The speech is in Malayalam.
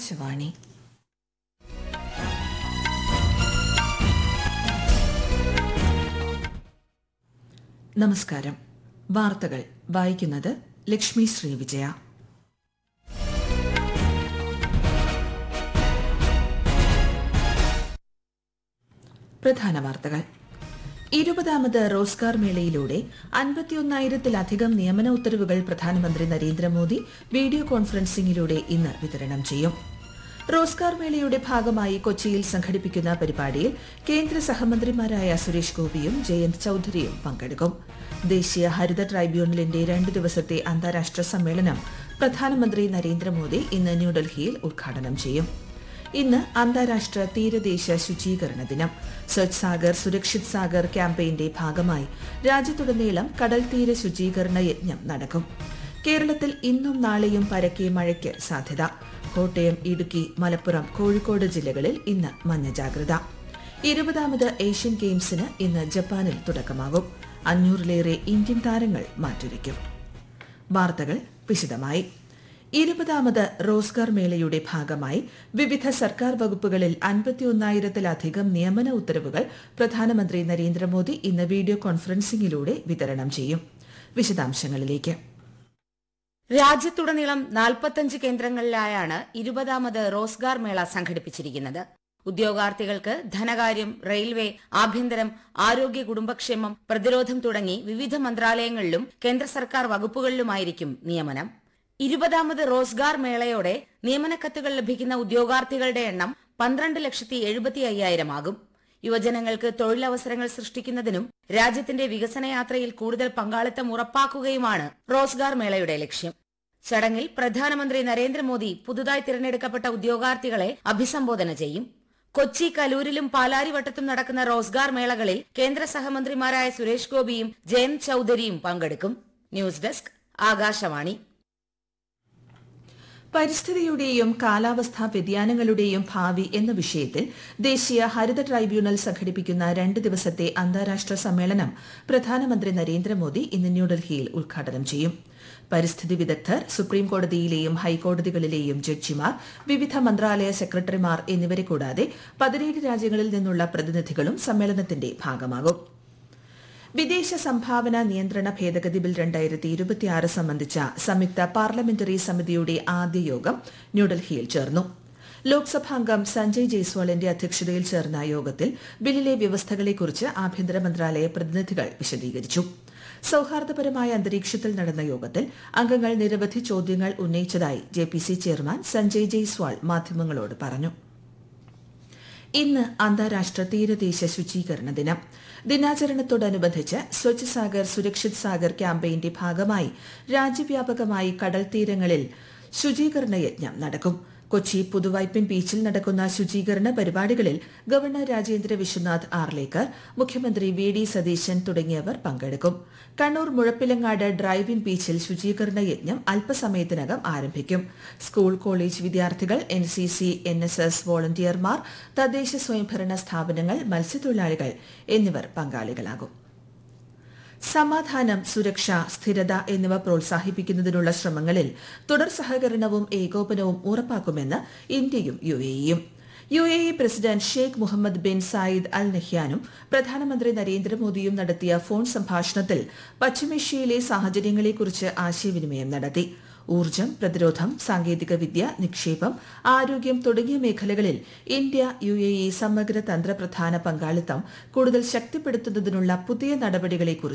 ആകാശവാണി നമസ്കാരം വാർത്തകൾ വായിക്കുന്നത് ലക്ഷ്മി ശ്രീവിജയ പ്രധാന വാർത്തകൾ ഇരുപതാമത് റോസ്ഗാർ മേളയിലൂടെ അൻപത്തിയൊന്നായിരത്തിലധികം നിയമന ഉത്തരവുകൾ പ്രധാനമന്ത്രി നരേന്ദ്രമോദി വീഡിയോ കോൺഫറൻസിംഗിലൂടെ ഇന്ന് വിതരണം ചെയ്യും റോസ്ഗാർ മേളയുടെ ഭാഗമായി കൊച്ചിയിൽ സംഘടിപ്പിക്കുന്ന പരിപാടിയിൽ കേന്ദ്ര സഹമന്ത്രിമാരായ സുരേഷ് ഗോപിയും ജയന്ത് ചൌധരിയും പങ്കെടുക്കും ദേശീയ ഹരിത ട്രൈബ്യൂണലിന്റെ രണ്ട് ദിവസത്തെ അന്താരാഷ്ട്ര സമ്മേളനം പ്രധാനമന്ത്രി നരേന്ദ്രമോദി ഇന്ന് ന്യൂഡൽഹിയിൽ ഉദ്ഘാടനം ചെയ്യും ഇന്ന് അന്താരാഷ്ട്ര തീരദേശ ശുചീകരണ ദിനം സ്വച്ഛ് സാഗർ സുരക്ഷിത് സാഗർ ക്യാമ്പയിന്റെ ഭാഗമായി രാജ്യത്തുടനീളം കടൽ തീര ശുചീകരണ യജ്ഞം നടക്കും കേരളത്തിൽ ഇന്നും നാളെയും പരക്കെ മഴയ്ക്ക് സാധ്യത കോട്ടയം ഇടുക്കി മലപ്പുറം കോഴിക്കോട് ജില്ലകളിൽ ഇന്ന് മഞ്ഞ ജാഗ്രത ഇരുപതാമത് ഏഷ്യൻ ഗെയിംസിന് ഇന്ന് ജപ്പാനിൽ തുടക്കമാകും അഞ്ഞൂറിലേറെ ഇന്ത്യൻ താരങ്ങൾ മാറ്റുരയ്ക്കും വാർത്തകൾ വിശദമായി ഇരുപതാമത് റോസ്ഗാർ മേളയുടെ ഭാഗമായി വിവിധ സർക്കാർ വകുപ്പുകളിൽ അൻപത്തിയൊന്നായിരത്തിലധികം നിയമന ഉത്തരവുകൾ പ്രധാനമന്ത്രി നരേന്ദ്രമോദി ഇന്ന് വീഡിയോ കോൺഫറൻസിംഗിലൂടെ വിതരണം ചെയ്യും വിശദാംശങ്ങളിലേക്ക് രാജ്യത്തുടനീളം നാൽപ്പത്തഞ്ച് കേന്ദ്രങ്ങളിലായാണ് ഇരുപതാമത് റോസ്ഗാർ മേള സംഘടിപ്പിച്ചിരിക്കുന്നത് ഉദ്യോഗാർത്ഥികൾക്ക് ധനകാര്യം റെയിൽവേ ആഭ്യന്തരം ആരോഗ്യ കുടുംബക്ഷേമം പ്രതിരോധം തുടങ്ങി വിവിധ മന്ത്രാലയങ്ങളിലും കേന്ദ്ര സർക്കാർ വകുപ്പുകളിലുമായിരിക്കും നിയമനം ഇരുപതാമത് റോസ്ഗാർ മേളയോടെ നിയമനക്കത്തുകൾ ലഭിക്കുന്ന ഉദ്യോഗാർത്ഥികളുടെ എണ്ണം പന്ത്രണ്ട് ലക്ഷത്തി എഴുപത്തി അയ്യായിരമാകും യുവജനങ്ങൾക്ക് തൊഴിലവസരങ്ങൾ സൃഷ്ടിക്കുന്നതിനും രാജ്യത്തിന്റെ വികസനയാത്രയിൽ കൂടുതൽ പങ്കാളിത്തം ഉറപ്പാക്കുകയുമാണ് റോസ്ഗാർ മേളയുടെ ലക്ഷ്യം ചടങ്ങിൽ പ്രധാനമന്ത്രി നരേന്ദ്രമോദി പുതുതായി തിരഞ്ഞെടുക്കപ്പെട്ട ഉദ്യോഗാർത്ഥികളെ അഭിസംബോധന ചെയ്യും കൊച്ചി കലൂരിലും പാലാരിവട്ടത്തും നടക്കുന്ന റോസ്ഗാർ മേളകളിൽ കേന്ദ്ര സഹമന്ത്രിമാരായ സുരേഷ് ഗോപിയും ജയന്ത് ചൌധരിയും പങ്കെടുക്കും ന്യൂസ് ഡെസ്ക് ആകാശവാണി പരിസ്ഥിതിയുടെയും കാലാവസ്ഥാ വ്യതിയാനങ്ങളുടെയും ഭാവി എന്ന വിഷയത്തിൽ ദേശീയ ഹരിത ട്രൈബ്യൂണൽ സംഘടിപ്പിക്കുന്ന രണ്ട് ദിവസത്തെ അന്താരാഷ്ട്ര സമ്മേളനം പ്രധാനമന്ത്രി നരേന്ദ്രമോദി ഇന്ന് ന്യൂഡൽഹിയിൽ ഉദ്ഘാടനം ചെയ്യും പരിസ്ഥിതി വിദഗ്ധർ സുപ്രീം കോടതിയിലെയും ഹൈക്കോടതികളിലെയും ജഡ്ജിമാർ വിവിധ മന്ത്രാലയ സെക്രട്ടറിമാർ എന്നിവരെ കൂടാതെ പതിനേഴ് രാജ്യങ്ങളിൽ നിന്നുള്ള പ്രതിനിധികളും സമ്മേളനത്തിന്റെ ഭാഗമാകും വിദേശ സംഭാവന നിയന്ത്രണ ഭേദഗതി ബിൽ രണ്ടായിരത്തി ഇരുപത്തിയാറ് സംബന്ധിച്ച സംയുക്ത പാർലമെന്ററി സമിതിയുടെ ആദ്യ യോഗം ന്യൂഡൽഹിയിൽ ചേർന്നു ലോക്സഭാംഗം സഞ്ജയ് ജയ്സ്വാളിന്റെ അധ്യക്ഷതയിൽ ചേർന്ന യോഗത്തിൽ ബില്ലിലെ വ്യവസ്ഥകളെക്കുറിച്ച് ആഭ്യന്തര മന്ത്രാലയ പ്രതിനിധികൾ വിശദീകരിച്ചു സൌഹാർദ്ദപരമായ അന്തരീക്ഷത്തിൽ നടന്ന യോഗത്തിൽ അംഗങ്ങൾ നിരവധി ചോദ്യങ്ങൾ ഉന്നയിച്ചതായി J P C chairman Sanjay Jaiswal മാധ്യമങ്ങളോട് പറഞ്ഞു ഇന്ന് അന്താരാഷ്ട്ര തീരദേശ ശുചീകരണ ദിനം ദിനാചരണത്തോടനുബന്ധിച്ച് സ്വച്ഛ് സാഗർ സുരക്ഷിത് സാഗർ ക്യാമ്പയിന്റെ ഭാഗമായി രാജ്യവ്യാപകമായി കടൽ തീരങ്ങളിൽ ശുചീകരണ യജ്ഞം നടക്കും കൊച്ചി പുതുവൈപ്പിൻ ബീച്ചിൽ നടക്കുന്ന ശുചീകരണ പരിപാടികളിൽ ഗവർണർ രാജേന്ദ്ര വിശ്വനാഥ് ആർലേക്കർ മുഖ്യമന്ത്രി വി ഡി സതീശൻ തുടങ്ങിയവർ പങ്കെടുക്കും കണ്ണൂർ മുഴപ്പിലങ്ങാട് ഡ്രൈവ് ഇൻ ബീച്ചിൽ ശുചീകരണ യജ്ഞം അല്പസമയത്തിനകം ആരംഭിക്കും സ്കൂൾ കോളേജ് വിദ്യാർത്ഥികൾ N C C N S S വോളണ്ടിയർമാർ തദ്ദേശ സ്വയംഭരണ സ്ഥാപനങ്ങൾ മത്സ്യത്തൊഴിലാളികൾ എന്നിവർ പങ്കാളികളാകും സമാധാനം സുരക്ഷ സ്ഥിരത എന്നിവ പ്രോത്സാഹിപ്പിക്കുന്നതിനുള്ള ശ്രമങ്ങളിൽ തുടർ സഹകരണവും ഏകോപനവും ഉറപ്പാക്കുമെന്ന് ഇന്ത്യയും യു എയും U A E president Sheikh Mohammed bin Zayed Al നഹ്യാനും പ്രധാനമന്ത്രി നരേന്ദ്രമോദിയും നടത്തിയ ഫോൺ സംഭാഷണത്തിൽ പശ്ചിമേഷ്യയിലെ സാഹചര്യങ്ങളെക്കുറിച്ച് ആശയവിനിമയം നടത്തി ഊർജ്ജം പ്രതിരോധം സാങ്കേതികവിദ്യ നിക്ഷേപം ആരോഗ്യം തുടങ്ങിയ മേഖലകളിൽ ഇന്ത്യ യു എ ഇ സമഗ്ര തന്ത്രപ്രധാന പങ്കാളിത്തം കൂടുതൽ ശക്തിപ്പെടുത്തുന്നതിനുള്ള പുതിയ നടപടികളെക്കുറിച്ച്